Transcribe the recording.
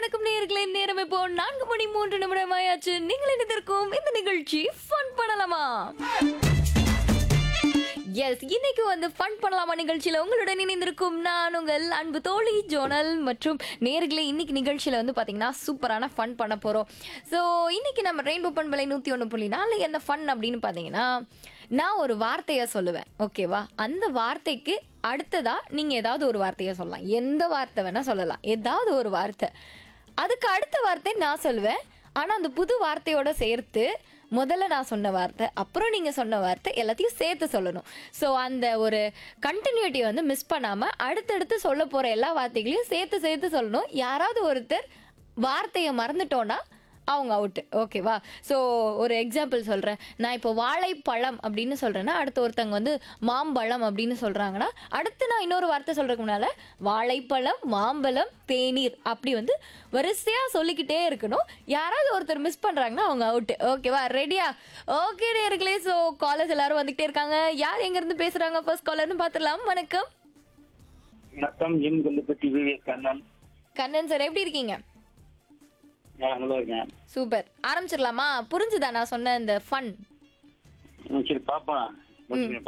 வணக்கம் நேயர்களே நேரம் இப்போ நான்கு மணி மூன்று நிமிடம் ஆயாச்சு நீங்கள் இணைந்திருக்கும் இந்த நிகழ்ச்சி ஃபன் பண்ணலாமா எஸ் இன்னைக்கு வந்து ஃபன் பண்ணலாமா நிகழ்ச்சியில உங்களுடன் இணைந்திருக்கும் நான் உங்கள் அன்பு தோழி ஜோனல் மற்றும் நேர்களே இன்னைக்கு நிகழ்ச்சியில வந்து பாத்தீங்கன்னா சூப்பரான ஃபன் பண்ண போறோம் ஸோ இன்னைக்கு நம்ம ரெயின்போ பண்பலை நூத்தி ஒன்று புள்ளி நாலு என்ன ஃபன் அப்படின்னு பாத்தீங்கன்னா நான் ஒரு வார்த்தையை சொல்லுவேன் ஓகேவா அந்த வார்த்தைக்கு அடுத்ததா நீங்க ஏதாவது ஒரு வார்த்தையை சொல்லலாம் எந்த வார்த்தை வேணா சொல்லலாம் ஏதாவது ஒரு வார்த்தை அதுக்கு அடுத்த வார்த்தை நான் சொல்லுவேன் ஆனா அந்த புது வார்த்தையோட சேர்த்து முதல்ல நான் சொன்ன வார்த்தை அப்புறம் நீங்க சொன்ன வார்த்தை எல்லாத்தையும் சேர்த்து சொல்லணும் ஸோ அந்த ஒரு கண்டினியூட்டி வந்து மிஸ் பண்ணாம அடுத்தடுத்து சொல்ல போற எல்லா வார்த்தைகளையும் சேர்த்து சேர்த்து சொல்லணும் யாராவது ஒருத்தர் வார்த்தையை மறந்துட்டோன்னா அவங்க அவுட்டு ஓகேவா ஸோ ஒரு எக்ஸாம்பிள் சொல்கிறேன் நான் இப்போ வாழைப்பழம் அப்படின்னு சொல்கிறேன்னா அடுத்து ஒருத்தவங்க வந்து மாம்பழம் அப்படின்னு சொல்கிறாங்கன்னா அடுத்து நான் இன்னொரு வார்த்தை சொல்கிறதுக்கு முன்னால் வாழைப்பழம் மாம்பழம் தேநீர் அப்படி வந்து வரிசையாக சொல்லிக்கிட்டே இருக்கணும் யாராவது ஒருத்தர் மிஸ் பண்ணுறாங்கன்னா அவங்க அவுட்டு ஓகேவா ரெடியா ஓகே நேர்களே ஸோ காலேஜ் எல்லாரும் வந்துக்கிட்டே இருக்காங்க யார் எங்கேருந்து பேசுகிறாங்க ஃபர்ஸ்ட் காலர்னு பார்த்துடலாம் வணக்கம் வணக்கம் என் கொல்லுப்பட்டி விவேக் கண்ணன் கண்ணன் சார் எப்படி இருக்கீங்க நான் நல்லா இருக்கேன் சூப்பர் ஆரம்பிச்சிடலாமா புரிஞ்சுதா நான் சொன்ன இந்த ஃபன் ம், சரி பாப்பா